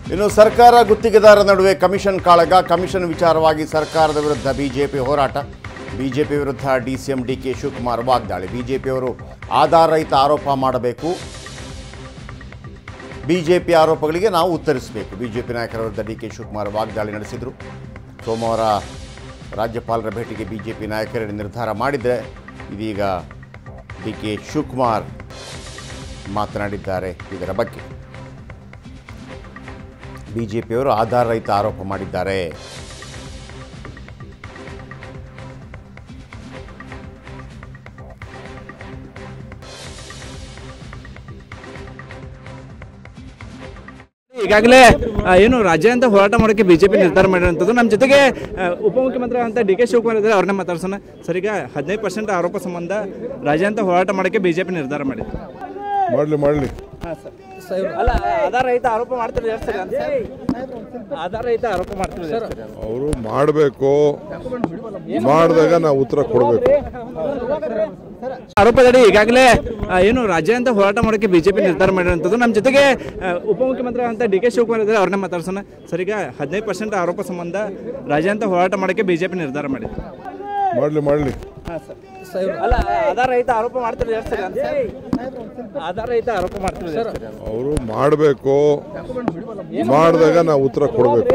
ಇನ್ನು ಸರ್ಕಾರ ಗುತ್ತಿಗೆದಾರರ ನಡುವೆ ಕಮಿಷನ್ ಕಾಳಗ ಕಮಿಷನ್ ವಿಚಾರವಾಗಿ ಸರ್ಕಾರದ ವಿರುದ್ಧ ಬಿಜೆಪಿ ಹೋರಾಟ ಬಿಜೆಪಿ ವಿರುದ್ಧ ಡಿಸಿಎಂ ಡಿ ಕೆ ಶಿವಕುಮಾರ್ ವಾಗ್ದಾಳಿ ಬಿಜೆಪಿಯವರು ಆಧಾರರಹಿತ ಆರೋಪ ಮಾಡಬೇಕು ಬಿಜೆಪಿ ಆರೋಪಗಳಿಗೆ ನಾವು ಉತ್ತರಿಸಬೇಕು ಬಿಜೆಪಿ ನಾಯಕರ ವಿರುದ್ಧ ಡಿ ಕೆ ಶಿವಕುಮಾರ್ ವಾಗ್ದಾಳಿ ನಡೆಸಿದರು ಸೋಮವಾರ ರಾಜ್ಯಪಾಲರ ಭೇಟಿಗೆ ಬಿಜೆಪಿ ನಾಯಕರು ನಿರ್ಧಾರ ಮಾಡಿದರೆ ಇದೀಗ ಡಿ ಕೆ ಶಿವಕುಮಾರ್ ಮಾತನಾಡಿದ್ದಾರೆ ಇದರ ಬಗ್ಗೆ ಬಿಜೆಪಿಯವರು ಆಧಾರರಹಿತ ಆರೋಪ ಮಾಡಿದ್ದಾರೆ ಈಗಾಗಲೇ ಆ, ಏನು ರಾಜ್ಯಾಂತ ಹೋರಾಟ ಮಾಡೋಕ್ಕೆ ಬಿಜೆಪಿ ನಿರ್ಧಾರ ಮಾಡಿರುವಂಥದ್ದು ನಮ್ಮ ಜೊತೆಗೆ ಆ, ಉಪಮುಖ್ಯಮಂತ್ರಿ ಅಂತ ಡಿ ಕೆ ಶಿವಕುಮಾರ್ ಇದ್ದಾರೆ ಅವ್ರನ್ನೇ ಮಾತಾಡ್ಸೋಣ ಸರ್ ಈಗ ಹದಿನೈದು ಪರ್ಸೆಂಟ್ ಆರೋಪ ಸಂಬಂಧ ರಾಜ್ಯಾಂತ ಹೋರಾಟ ಮಾಡೋಕ್ಕೆ ಬಿಜೆಪಿ ನಿರ್ಧಾರ ಮಾಡಿದೆ ಮಾಡಲಿ ಮಾಡಲಿ ಅಲ್ಲ ಆಧಾರರಹಿತ ಆರೋಪ ಮಾಡ್ತಿದ್ದಾರೆ ಸರ್ ಆಧಾರರಹಿತ ಆರೋಪ ಮಾಡ್ತಿದ್ದಾರೆ ಸರ್ ಅವರು ಮಾಡಬೇಕು ಮಾಡಿದಾಗ ನಾವು ಉತ್ತರ ಕೊಡಬೇಕು ಆರೋಪದಡಿ ಈಗಾಗಲೇ ಆ, ಏನು ರಾಜ್ಯಾಂತ ಹೋರಾಟ ಮಾಡೋಕ್ಕೆ ಬಿಜೆಪಿ ನಿರ್ಧಾರ ಮಾಡಿರುವಂಥದ್ದು ನಮ್ಮ ಜೊತೆಗೆ ಆ, ಉಪಮುಖ್ಯಮಂತ್ರಿ ಅಂತ ಡಿ ಕೆ ಶಿವಕುಮಾರ್ ಇದ್ದಾರೆ ಅವ್ರನ್ನೇ ಮಾತಾಡ್ಸೋಣ ಸರ್ ಈಗ ಹದಿನೈದು ಪರ್ಸೆಂಟ್ ಆರೋಪ ಸಂಬಂಧ ರಾಜ್ಯಾಂತ ಹೋರಾಟ ಮಾಡೋಕ್ಕೆ ಬಿಜೆಪಿ ನಿರ್ಧಾರ ಮಾಡಿದೆ ಮಾಡಲಿ ಮಾಡಲಿ ಅಲ್ಲ ಆಧಾರರಹಿತ ಆರೋಪ ಮಾಡ್ತಿದ್ದಾರೆ ಸರ್ ಆಧಾರರಹಿತ ಆರೋಪ ಮಾಡ್ತಿದ್ದಾರೆ ಸರ್ ಅವರು ಮಾಡಬೇಕು ಮಾಡಿದಾಗ ನಾವು ಉತ್ತರ ಕೊಡಬೇಕು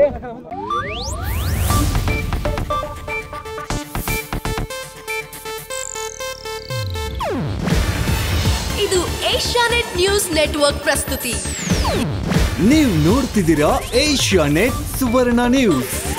ಇದು ಏಷ್ಯಾನೆಟ್ ನ್ಯೂಸ್ ನೆಟ್ವರ್ಕ್ ಪ್ರಸ್ತುತಿ ನೀವು ನೋಡ್ತಿದ್ದೀರಾ ಏಷ್ಯಾ ನೆಟ್ ಸುವರ್ಣ ನ್ಯೂಸ್